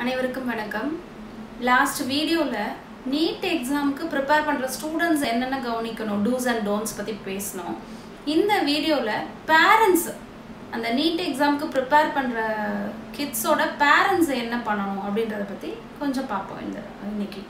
அனைவருக்கும் வணக்கம் லாஸ்ட் வீடியோவில் நீட் எக்ஸாமுக்கு ப்ரிப்பேர் பண்ணுற ஸ்டூடெண்ட்ஸ் என்னென்ன கவனிக்கணும் டூஸ் அண்ட் டோன்ட்ஸ் பற்றி பேசினோம் இந்த வீடியோவில் பேரண்ட்ஸ் அந்த நீட் எக்ஸாமுக்கு ப்ரிப்பேர் பண்ணுற கிட்ஸோட பேரண்ட்ஸ் என்ன பண்ணணும் அப்படின்றத பற்றி கொஞ்சம் பார்ப்போம் இந்த இன்னைக்கு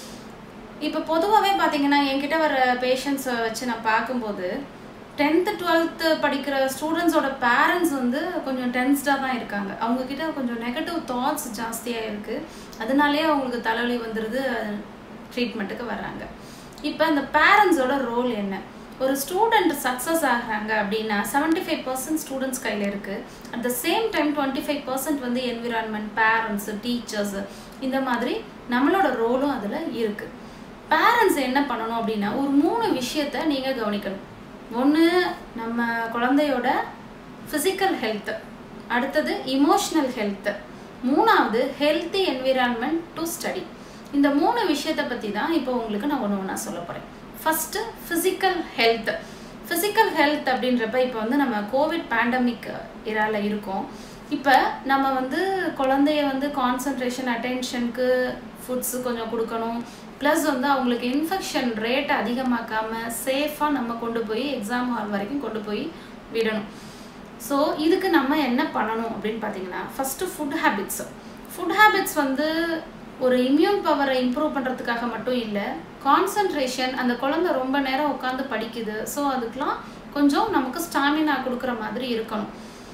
இப்போ பொதுவாகவே பார்த்தீங்கன்னா என்கிட்ட வர பேஷண்ட்ஸை வச்சு நான் பார்க்கும்போது டென்த்து டுவெல்த்து படிக்கிற ஸ்டூடெண்ட்ஸோட பேரண்ட்ஸ் வந்து கொஞ்சம் டென்ஸ்டாக தான் இருக்காங்க அவங்கக்கிட்ட கொஞ்சம் நெகட்டிவ் தாட்ஸ் ஜாஸ்தியாக இருக்குது அதனாலே அவங்களுக்கு தலைவலி வந்துடுது ட்ரீட்மெண்ட்டுக்கு வர்றாங்க இப்போ இந்த பேரண்ட்ஸோட ரோல் என்ன ஒரு ஸ்டூடெண்ட் சக்ஸஸ் ஆகிறாங்க அப்படின்னா செவன்ட்டி ஃபைவ் பர்சன்ட் ஸ்டூடெண்ட்ஸ் கையில் இருக்குது at the same time twenty five percent வந்து என்விரான்மெண்ட் பேரண்ட்ஸு டீச்சர்ஸு இந்த மாதிரி நம்மளோட ரோலும் அதில் இருக்குது பேரண்ட்ஸ் என்ன பண்ணணும் அப்படின்னா ஒரு மூணு விஷயத்த நீங்கள் கவனிக்கணும் ஒன்று நம்ம குழந்தையோட ஃபிசிக்கல் ஹெல்த்து அடுத்தது இமோஷ்னல் ஹெல்த்து மூணாவது ஹெல்த்தி என்விரான்மெண்ட் டு ஸ்டடி இந்த மூணு விஷயத்தை பற்றி தான் இப்போ உங்களுக்கு நான் ஒன்று ஒன்றா சொல்ல போகிறேன் first physical health physical health அப்படின்றப்ப இப்போ வந்து நம்ம கோவிட் பேண்டமிக் இரால இருக்கோம் இப்போ நம்ம வந்து குழந்தைய வந்து கான்சன்ட்ரேஷன் அட்டென்ஷனுக்கு ஃபுட்ஸு கொஞ்சம் கொடுக்கணும் ப்ளஸ் வந்து அவங்களுக்கு இன்ஃபெக்ஷன் ரேட் அதிகமாக்காமல் சேஃபாக நம்ம கொண்டு போய் எக்ஸாம் ஹால் வரைக்கும் கொண்டு போய் விடணும் ஸோ இதுக்கு நம்ம என்ன பண்ணணும் அப்படின்னு பார்த்தீங்கன்னா first food habits food habits வந்து ஒரு இம்யூன் பவரை இம்ப்ரூவ் பண்ணுறதுக்காக மட்டும் இல்லை கான்சன்ட்ரேஷன் அந்த குழந்தை ரொம்ப நேரம் உட்காந்து படிக்குது ஸோ அதுக்கெலாம் கொஞ்சம் நமக்கு ஸ்டாமினா கொடுக்குற மாதிரி இருக்கணும்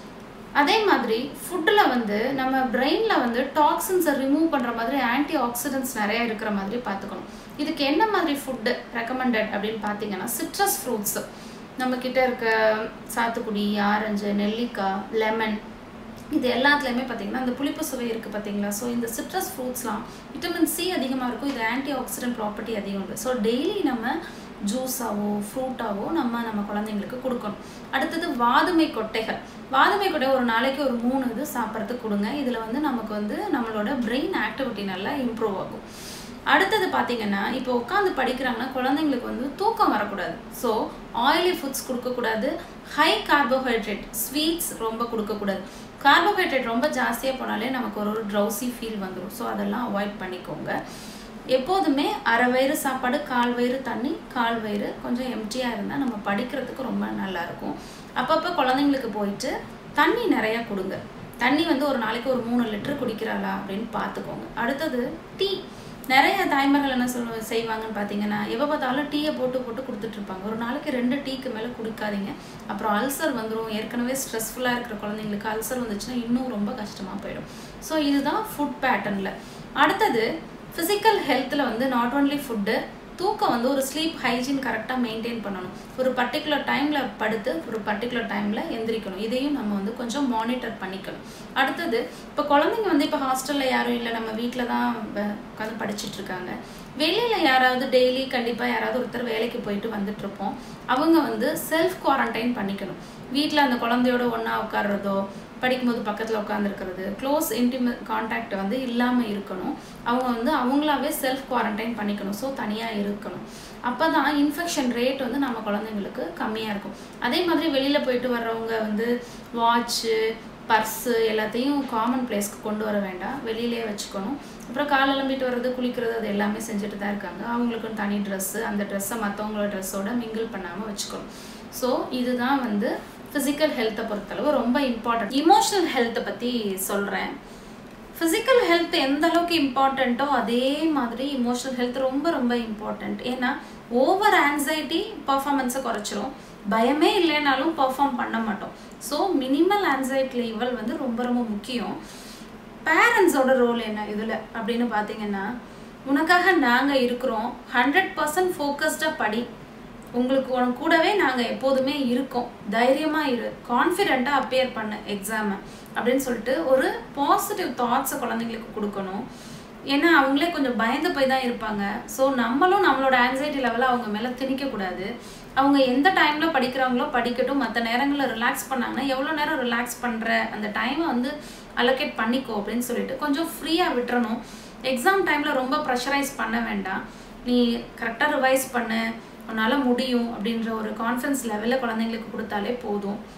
அதே மாதிரி ஃபுட்டில் வந்து நம்ம பிரெயினில் வந்து டாக்ஸின்ஸை ரிமூவ் பண்ணுற மாதிரி ஆன்டி ஆக்சிடென்ட்ஸ் நிறைய இருக்கிற மாதிரி பார்த்துக்கணும் இதுக்கு என்ன மாதிரி ஃபுட்டு ரெக்கமெண்டட் அப்படின்னு பார்த்தீங்கன்னா சிட்ரஸ் ஃப்ரூட்ஸு நம்மக்கிட்ட இருக்க சாத்துக்குடி ஆரஞ்சு நெல்லிக்காய் லெமன் இது எல்லாத்துலேயுமே பார்த்தீங்கன்னா அந்த புளிப்பு சுவை இருக்குது பார்த்தீங்களா ஸோ இந்த சிட்ரஸ் ஃப்ரூட்ஸ்லாம் விட்டமின் சி அதிகமாக இருக்கும் இது ஆன்டி ஆக்சிடென்ட் ப்ராப்பர்ட்டி அதிகம் இருக்குது ஸோ டெய்லி நம்ம ஜூஸாவோ ஃப்ரூட்டாவோ நம்ம நம்ம குழந்தைங்களுக்கு கொடுக்கணும் அடுத்தது வாதுமை கொட்டைகள் வாதுமை கொட்டை ஒரு நாளைக்கு ஒரு மூணு இது சாப்பிட்றதுக்கு கொடுங்க இதில் வந்து நமக்கு வந்து நம்மளோட பிரெயின் ஆக்டிவிட்டி நல்லா இம்ப்ரூவ் ஆகும் அடுத்தது பார்த்தீங்கன்னா இப்போ உட்காந்து படிக்கிறாங்கன்னா குழந்தைங்களுக்கு வந்து தூக்கம் வரக்கூடாது ஸோ ஆயிலி ஃபுட்ஸ் கொடுக்கக்கூடாது ஹை கார்போஹைட்ரேட் ஸ்வீட்ஸ் ரொம்ப கொடுக்கக்கூடாது கார்போஹைட்ரேட் ரொம்ப ஜாஸ்தியாக போனாலே நமக்கு ஒரு ஒரு ட்ரௌசி ஃபீல் வந்துடும் ஸோ அதெல்லாம் அவாய்ட் பண்ணிக்கோங்க எப்போதுமே அரை வயிறு சாப்பாடு கால் வயிறு தண்ணி கால் வயிறு கொஞ்சம் எம்டியாக இருந்தால் நம்ம படிக்கிறதுக்கு ரொம்ப நல்லாயிருக்கும் அப்பப்போ குழந்தைங்களுக்கு போயிட்டு தண்ணி நிறையா கொடுங்க தண்ணி வந்து ஒரு நாளைக்கு ஒரு மூணு லிட்டர் குடிக்கிறாளா அப்படின்னு பார்த்துக்கோங்க அடுத்தது டீ நிறைய தாய்மார்கள் என்ன சொல்ல செய்வாங்கன்னு பார்த்தீங்கன்னா எப்போ பார்த்தாலும் டீயை போட்டு போட்டு கொடுத்துட்ருப்பாங்க ஒரு நாளைக்கு ரெண்டு டீக்கு மேலே குடிக்காதீங்க அப்புறம் அல்சர் வந்துடும் ஏற்கனவே ஸ்ட்ரெஸ்ஃபுல்லாக இருக்கிற குழந்தைங்களுக்கு அல்சர் வந்துச்சுன்னா இன்னும் ரொம்ப கஷ்டமாக போயிடும் ஸோ இதுதான் ஃபுட் பேட்டர்னில் அடுத்தது ஃபிசிக்கல் ஹெல்த்தில் வந்து நாட் ஓன்லி ஃபுட்டு தூக்கம் வந்து ஒரு ஸ்லீப் ஹைஜீன் கரெக்டாக மெயின்டைன் பண்ணணும் ஒரு பர்டிகுலர் டைமில் படுத்து ஒரு பர்டிகுலர் டைமில் எந்திரிக்கணும் இதையும் நம்ம வந்து கொஞ்சம் மானிட்டர் பண்ணிக்கணும் அடுத்தது இப்போ குழந்தைங்க வந்து இப்போ ஹாஸ்டலில் யாரும் இல்லை நம்ம வீட்டில் தான் உட்காந்து படிச்சுட்டு இருக்காங்க வெளியில் யாராவது டெய்லி கண்டிப்பாக யாராவது ஒருத்தர் வேலைக்கு போயிட்டு வந்துட்டுருப்போம் அவங்க வந்து செல்ஃப் குவாரண்டைன் பண்ணிக்கணும் வீட்டில் அந்த குழந்தையோட ஒன்றா உட்காடுறதோ படிக்கும்போது பக்கத்தில் உட்காந்துருக்கிறது க்ளோஸ் இன்டிமே கான்டாக்ட் வந்து இல்லாமல் இருக்கணும் அவங்க வந்து அவங்களாவே செல்ஃப் குவாரண்டைன் பண்ணிக்கணும் ஸோ தனியாக இருக்கணும் அப்போ தான் இன்ஃபெக்ஷன் ரேட் வந்து நம்ம குழந்தைங்களுக்கு கம்மியாக இருக்கும் அதே மாதிரி வெளியில் போயிட்டு வர்றவங்க வந்து வாட்ச்சு பர்ஸு எல்லாத்தையும் காமன் பிளேஸ்க்கு கொண்டு வர வேண்டாம் வெளியிலே வச்சுக்கணும் அப்புறம் காலை எழும்பிட்டு வர்றது குளிக்கிறது அது எல்லாமே செஞ்சுட்டு தான் இருக்காங்க அவங்களுக்கும் தனி ட்ரெஸ்ஸு அந்த ட்ரெஸ்ஸை மற்றவங்களோட ட்ரெஸ்ஸோட மிங்கிள் பண்ணாமல் வச்சுக்கணும் ஸோ இதுதான் வந்து ஃபிசிக்கல் ஹெல்த்தை பொறுத்தளவு ரொம்ப இம்பார்ட்டன்ட் இமோஷனல் ஹெல்த்தை பற்றி சொல்கிறேன் ஃபிசிக்கல் ஹெல்த் எந்த அளவுக்கு இம்பார்ட்டண்ட்டோ அதே மாதிரி இமோஷனல் ஹெல்த் ரொம்ப ரொம்ப இம்பார்ட்டண்ட் ஏன்னா ஓவர் ஆன்சைட்டி பர்ஃபார்மன்ஸை குறைச்சிரும் பயமே இல்லைனாலும் பர்ஃபார்ம் பண்ண மாட்டோம் ஸோ மினிமல் ஆன்சைட்டி லெவல் வந்து ரொம்ப ரொம்ப முக்கியம் பேரண்ட்ஸோட ரோல் என்ன இதில் அப்படின்னு பார்த்தீங்கன்னா உனக்காக நாங்கள் இருக்கிறோம் ஹண்ட்ரட் பர்சன்ட் ஃபோக்கஸ்டாக படி உங்களுக்கு உனக்கு கூடவே நாங்கள் எப்போதுமே இருக்கோம் தைரியமாக இரு கான்ஃபிடெண்ட்டாக அப்பியர் பண்ணு எக்ஸாமை அப்படின்னு சொல்லிட்டு ஒரு பாசிட்டிவ் தாட்ஸை குழந்தைங்களுக்கு கொடுக்கணும் ஏன்னா அவங்களே கொஞ்சம் பயந்து போய் தான் இருப்பாங்க ஸோ நம்மளும் நம்மளோட ஆன்சைட்டி லெவலை அவங்க மேலே திணிக்கக்கூடாது அவங்க எந்த டைமில் படிக்கிறாங்களோ படிக்கட்டும் மற்ற நேரங்களில் ரிலாக்ஸ் பண்ணாங்கன்னா எவ்வளோ நேரம் ரிலாக்ஸ் பண்ணுற அந்த டைமை வந்து அலோகேட் பண்ணிக்கோ அப்படின்னு சொல்லிட்டு கொஞ்சம் ஃப்ரீயாக விட்டுறணும் எக்ஸாம் டைமில் ரொம்ப ப்ரெஷரைஸ் பண்ண வேண்டாம் நீ கரெக்டாக ரிவைஸ் பண்ணு உன்னால் முடியும் அப்படின்ற ஒரு கான்ஃபிடன்ஸ் லெவலில் குழந்தைங்களுக்கு கொடுத்தாலே போதும்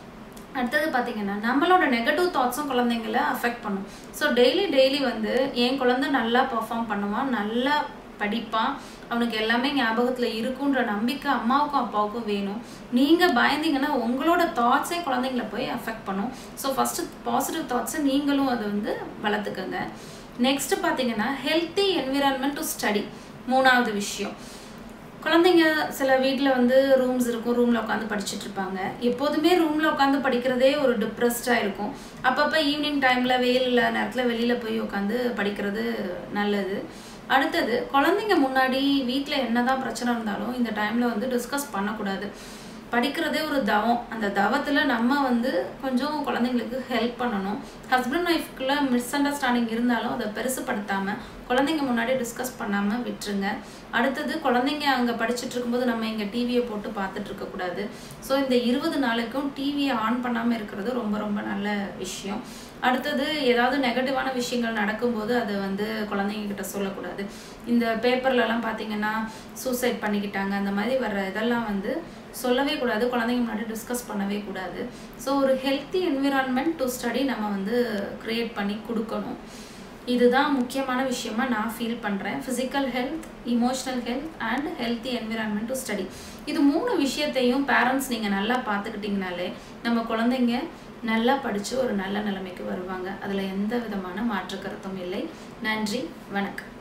அடுத்தது பார்த்தீங்கன்னா நம்மளோட நெகட்டிவ் தாட்ஸும் குழந்தைங்கள அஃபெக்ட் பண்ணும் ஸோ டெய்லி டெய்லி வந்து என் குழந்தை நல்லா பெர்ஃபார்ம் பண்ணுவான் நல்லா படிப்பான் அவனுக்கு எல்லாமே ஞாபகத்தில் இருக்குன்ற நம்பிக்கை அம்மாவுக்கும் அப்பாவுக்கும் வேணும் நீங்கள் பயந்தீங்கன்னா உங்களோட தாட்ஸே குழந்தைங்கள போய் அஃபெக்ட் பண்ணும் ஸோ ஃபஸ்ட்டு பாசிட்டிவ் தாட்ஸை நீங்களும் அதை வந்து வளர்த்துக்கங்க நெக்ஸ்ட் பார்த்தீங்கன்னா ஹெல்த்தி என்விரான்மெண்ட் டு ஸ்டடி மூணாவது விஷயம் குழந்தைங்க சில வீட்டில் வந்து ரூம்ஸ் இருக்கும் ரூமில் உட்காந்து படிச்சுட்டு இருப்பாங்க எப்போதுமே ரூமில் உட்காந்து படிக்கிறதே ஒரு டிப்ரெஸ்டாக இருக்கும் அப்பப்போ ஈவினிங் டைமில் வெயில் இல்லாத நேரத்தில் வெளியில் போய் உட்காந்து படிக்கிறது நல்லது அடுத்தது குழந்தைங்க முன்னாடி வீட்டில் என்னதான் பிரச்சனை இருந்தாலும் இந்த டைமில் வந்து டிஸ்கஸ் பண்ணக்கூடாது படிக்கிறதே ஒரு தவம் அந்த தவத்தில் நம்ம வந்து கொஞ்சம் குழந்தைங்களுக்கு ஹெல்ப் பண்ணணும் ஹஸ்பண்ட் ஒய்ஃப்குள்ள மிஸ் அண்டர்ஸ்டாண்டிங் இருந்தாலும் அதை பெருசுப்படுத்தாமல் குழந்தைங்க முன்னாடி டிஸ்கஸ் பண்ணாமல் விட்டுருங்க அடுத்தது குழந்தைங்க அங்கே படிச்சுட்டு இருக்கும்போது நம்ம இங்கே டிவியை போட்டு பார்த்துட்டு இருக்கக்கூடாது ஸோ இந்த இருபது நாளைக்கும் டிவியை ஆன் பண்ணாமல் இருக்கிறது ரொம்ப ரொம்ப நல்ல விஷயம் அடுத்தது ஏதாவது நெகட்டிவான விஷயங்கள் நடக்கும்போது அதை வந்து குழந்தைங்க கிட்ட சொல்லக்கூடாது இந்த பேப்பர்லலாம் பார்த்தீங்கன்னா சூசைட் பண்ணிக்கிட்டாங்க அந்த மாதிரி வர்ற இதெல்லாம் வந்து சொல்லவே கூடாது குழந்தைங்க முன்னாடி டிஸ்கஸ் பண்ணவே கூடாது ஸோ ஒரு ஹெல்த்தி என்விரான்மெண்ட் டு ஸ்டடி நம்ம வந்து க்ரியேட் பண்ணி கொடுக்கணும் இதுதான் முக்கியமான விஷயமா நான் ஃபீல் பண்ணுறேன் physical health emotional health and healthy environment to study இது மூணு விஷயத்தையும் பேரண்ட்ஸ் நீங்கள் நல்லா பார்த்துக்கிட்டிங்கனாலே நம்ம குழந்தைங்க நல்லா படித்து ஒரு நல்ல நிலைமைக்கு வருவாங்க அதில் எந்த விதமான மாற்று கருத்தும் இல்லை நன்றி வணக்கம்